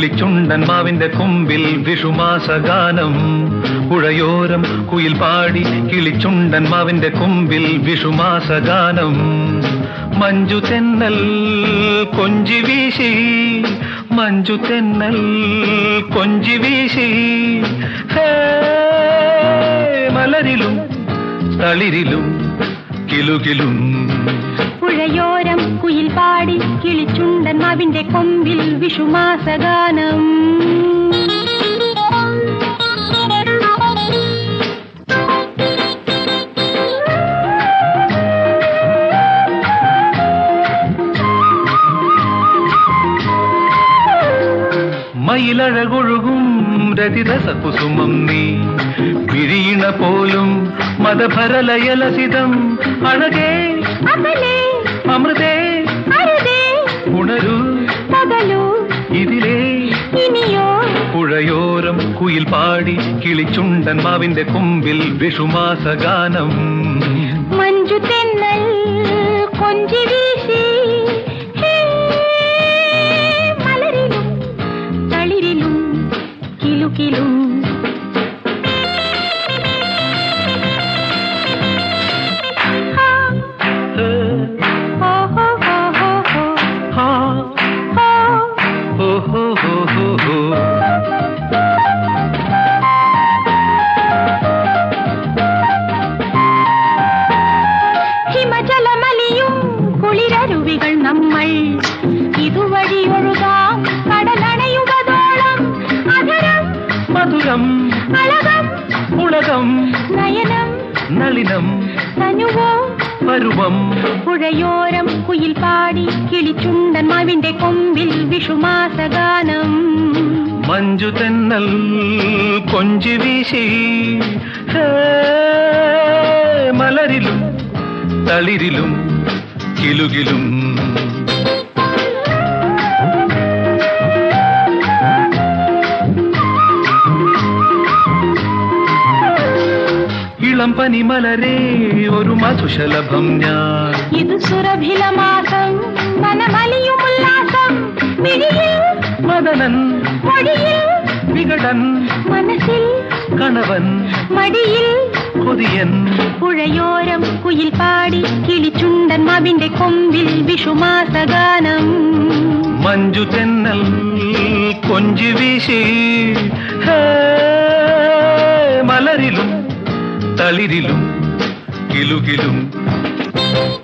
കിളിച്ചുണ്ടൻ മാവിന്റെ കൊമ്പിൽ വിഷുമാസഗാനം പുഴയോരം കുയിൽ പാടി കിളിച്ചുണ്ടൻ മാവിന്റെ കൊമ്പിൽ വിഷുമാസഗാനം മഞ്ജു തെന്നൽ കൊഞ്ചി വീശി മഞ്ജു തെന്നൽ കൊഞ്ചി വീശി ഹേ മലരിലും തളിരിലും കിലുകിലും പുഴയോരം കുയിൽ പാടി കിളിച്ചുണ്ടൻ മാവിന്റെ കൊമ്പിൽ വിഷുമാസഗാനം മയിലഴകൊഴുകും രതിരസ കുസുമം നീ വിഴിയണ പോലും മതഭരലയലസിതം അഴകേ അകലെ അമൃതേ അരുതേ ഉണരൂ പകലൂ ഇതിലേ ഇനിയോ പുഴയോരം കുയിൽ പാടി കിളിച്ചുണ്ടൻ മാവിന്റെ കൊമ്പിൽ വിഷുമാസഗാനം മഞ്ജു തെന്നൽ കൊഞ്ചി വീശി ഹേ, മലരിലും തളിരിലും കിലുകിലും ആ, ഏ, ഹോ, ഹോ, ഹോ, ഹോ, ഹോ, ഹാ, ഹോ. ഹോ, ഹോ, ഹോ, ഹോ, ഹോ. ഹിമജലമലിയും കുളിരരുവികൾ നമ്മൾ ഇതുവഴി ഒഴുകാം കടലണയുവതോളം അധരം മധുരം അളകം ഉളകം നയനം നളിനം തനുവോ പരുവം പുഴയോരം കുയിൽ പാടി കിളിച്ചുണ്ടൻ മാവിന്റെ കൊമ്പിൽ വിഷുമാസഗാനം മഞ്ജു തെന്നൽ കൊഞ്ചി വീശി ഹേ, മലരിലും തളിരിലും കിലുകിലും ഇളം പനിമലരേ ഒരു മധുശലഭം ഞാൻ ഇത് സുരഭില മാസം മനമലിയും ഉല്ലാസം മിഴിയിൽ മദനൻ മൊഴിയിൽ വികടൻ മനസ്സിൽ കണവൻ മടിയിൽ കൊതിയൻ പുഴയോരം കുയിൽ പാടി കിളിച്ചുണ്ടൻ മാവിന്റെ കൊമ്പിൽ വിഷുമാസഗാനം മഞ്ജു തെന്നൽ കൊഞ്ചി വീശി ഹേ, മലരിലും തളിരിലും കിലുകിലും